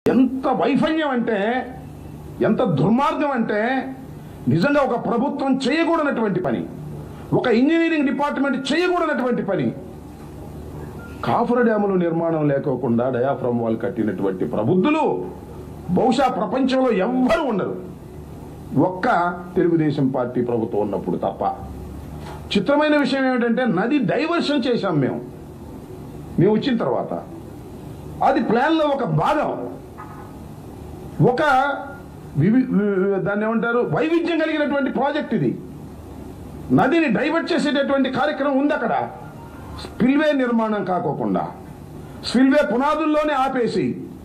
ఎంత వైఫల్యం అంటే ఎంత దుర్మార్గం అంటే నిజంగా ఒక ప్రభుత్వం చేయకూడనటువంటి పని ఒక ఇంజనీరింగ్ డిపార్ట్మెంట్ చేయకూడనటువంటి పని కాఫర్ డ్యాములు నిర్మాణం లేకోకుండా డయాఫ్రమ్ వాల్ కట్టినటువంటి ప్రబుద్ధులు బహుశా ప్రపంచంలో ఎవ్వరూ ఉండరు ఒక్క తెలుగుదేశం పార్టీ ప్రభుత్వం ఉన్నప్పుడు తప్ప చిత్రమైన విషయం ఏమిటంటే నది డైవర్షన్ చేశాం మేము మేము వచ్చిన తర్వాత అది ప్లాన్లో ఒక భాగం ఒక వివి వి- దాన్ని ఏమంటారు వైవిధ్యం కలిగినటువంటి ప్రాజెక్ట్ ఇది నదిని డైవర్ట్ చేసేటటువంటి కార్యక్రమం ఉంది అక్కడ స్పిల్వే నిర్మాణం కాకోకుండా స్పిల్వే పునాదుల్లోనే ఆపేసి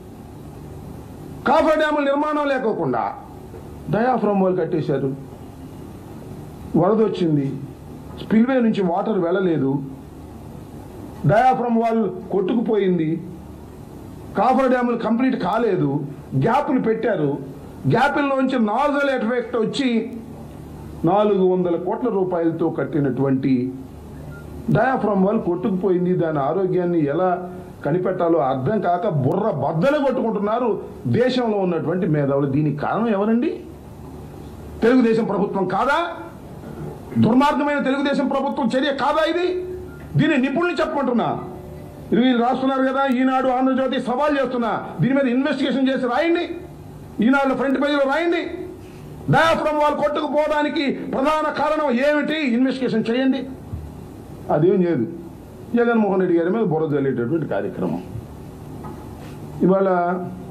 కాఫర్ డ్యాముల నిర్మాణం లేకోకుండా డయాఫ్రమ్ వాళ్ళు కట్టేశారు వరద వచ్చింది స్పిల్వే నుంచి వాటర్ వెళ్ళలేదు డయాఫ్రమ్ వాల్ కొట్టుకుపోయింది కాఫర్ డ్యాములు కంప్లీట్ కాలేదు గ్యాపులు పెట్టారు గ్యాపుల్లోంచి నాజల్ ఎఫెక్ట్ వచ్చి నాలుగు వందల కోట్ల రూపాయలతో కట్టినటువంటి డయాఫ్రమ్ వాల్ కొట్టుకుపోయింది దాని ఆరోగ్యాన్ని ఎలా కనిపెట్టాలో అర్థం కాక బుర్ర బద్దలు కొట్టుకుంటున్నారు దేశంలో ఉన్నటువంటి మేధావులు దీనికి కారణం ఎవరండి తెలుగుదేశం ప్రభుత్వం కాదా దుర్మార్గమైన తెలుగుదేశం ప్రభుత్వం చర్య కాదా ఇది దీన్ని నిపుణులు చెప్పమంటున్నా ఇది వీళ్ళు రాస్తున్నారు కదా ఈనాడు ఆంధ్రజ్యోతి సవాల్ చేస్తున్నా దీని మీద ఇన్వెస్టిగేషన్ చేసి రాయండి ఈనాడు ఫ్రంట్ పేజీలో రాయండి డయాఫ్రమ్ వాళ్ళు కొట్టుకుపోవడానికి ప్రధాన కారణం ఏమిటి ఇన్వెస్టిగేషన్ చేయండి అదేం లేదు జగన్మోహన్ రెడ్డి గారి మీద బుర్ర జల్లేటటువంటి కార్యక్రమం ఇవాళ